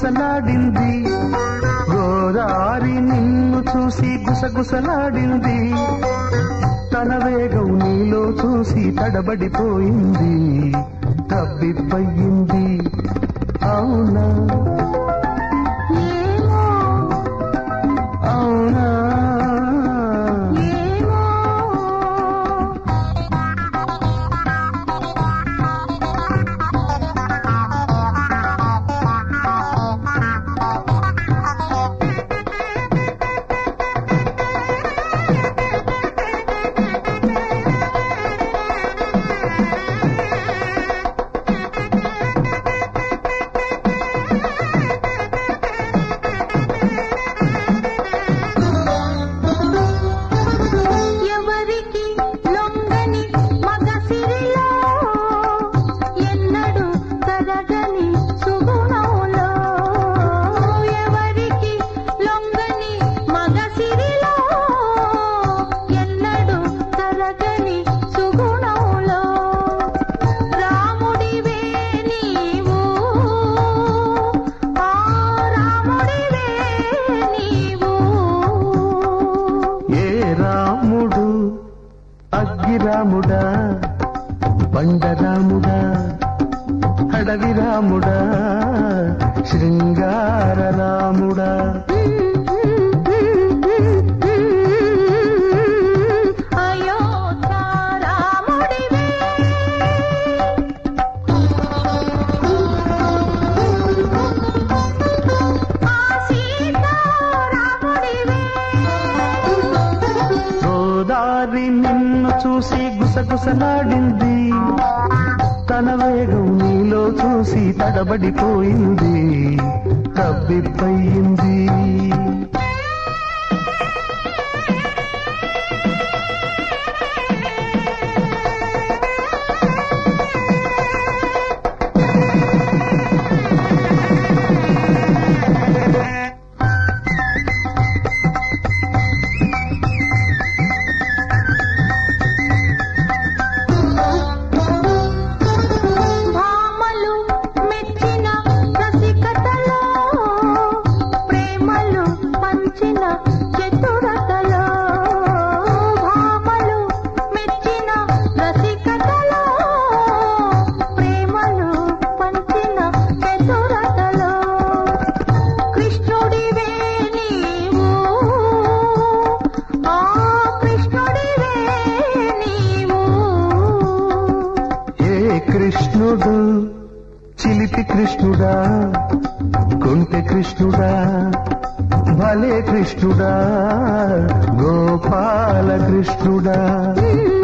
గుసగుసలాడింది గోదారి నిన్ను చూసి గుసగుసలాడింది తన వేగం నీలో చూసి తడబడిపోయింది తబ్బిబ్బయింది అవునా ఏమో అవునా ఏమో ఎవరికి లొంగని మగసిరిలో ఎన్నడు తరగని సుగుణంలో ఎవరికి లొంగని మగసిరిలో ఎన్నడు తరగని సుగుణంలో రాముడివే నీవు ఆ రాముడివే నీవు ఏ రాముడు అగ్గిరాముడా బండరాముడా అడవి రాముడా శృంగార రాముడా అయోధ్య రాముడివే ఆ సీత రాముడివే గోదారి నిన్ను చూసి గుసగుసలాడింది తన వేగం నీలో చూసి తడబడిపోయింది తబ్బిబ్బయింది భామలు మెచ్చిన రసికతలో ప్రేమలు పంచిన చతురతలో భామలు మెచ్చిన రసికతలో ప్రేమలు పంచిన చతురతలో కృష్ణుడివే నీవు ఆ కృష్ణుడివే నీవు ఏ కృష్ణుడు చిలిపి కృష్ణుడా కొంటె కృష్ణుడా భలే కృష్ణుడా గోపాల కృష్ణుడా Mm.